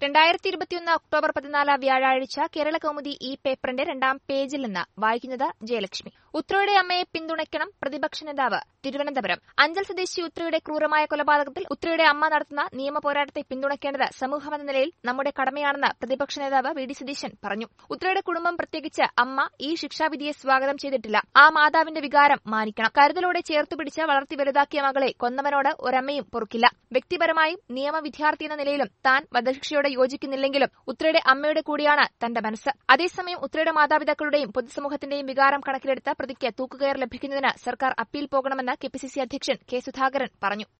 രണ്ടായിരത്തി ഇരുപത്തിയൊന്ന് ഒക്ടോബർ പതിനാല് വ്യാഴാഴ്ച കേരള കൗമുദി ഈ പേപ്പറിന്റെ രണ്ടാം പേജിൽ നിന്ന് വായിക്കുന്നത് ജയലക്ഷ്മി ഉത്രയുടെ അമ്മയെ പിന്തുണയ്ക്കണം പ്രതിപക്ഷ നേതാവ് തിരുവനന്തപുരം അഞ്ചൽ സ്വദേശി ഉത്രയുടെ ക്രൂരമായ കൊലപാതകത്തിൽ ഉത്രയുടെ അമ്മ നടത്തുന്ന നിയമ പോരാട്ടത്തെ പിന്തുണയ്ക്കേണ്ടത് സമൂഹമെന്ന നിലയിൽ നമ്മുടെ കടമയാണെന്ന് പ്രതിപക്ഷ നേതാവ് വി ഡി സതീശൻ പറഞ്ഞു ഉത്രയുടെ കുടുംബം പ്രത്യേകിച്ച് അമ്മ ഈ ശിക്ഷാവിധിയെ സ്വാഗതം ചെയ്തിട്ടില്ല ആ മാതാവിന്റെ വികാരം മാനിക്കണം കരുതലോടെ ചേർത്തുപിടിച്ച് വളർത്തി വലുതാക്കിയ മകളെ കൊന്നവനോട് ഒരമ്മയും പൊറുക്കില്ല വ്യക്തിപരമായും നിയമ വിദ്യാർത്ഥി എന്ന നിലയിലും താൻ വധശിക്ഷയോട് യോജിക്കുന്നില്ലെങ്കിലും ഉത്രയുടെ അമ്മയുടെ കൂടിയാണ് തന്റെ മനസ്സ് അതേസമയം ഉത്രയുടെ മാതാപിതാക്കളുടെയും പൊതുസമൂഹത്തിന്റെയും വികാരം കണക്കിലെടുത്ത് പ്രതിക്ക് തൂക്കുകയർ ലഭിക്കുന്നതിന് സർക്കാർ അപ്പീൽ പോകണമെന്ന് കെപിസിസി അധ്യക്ഷൻ കെ സുധാകരൻ പറഞ്ഞു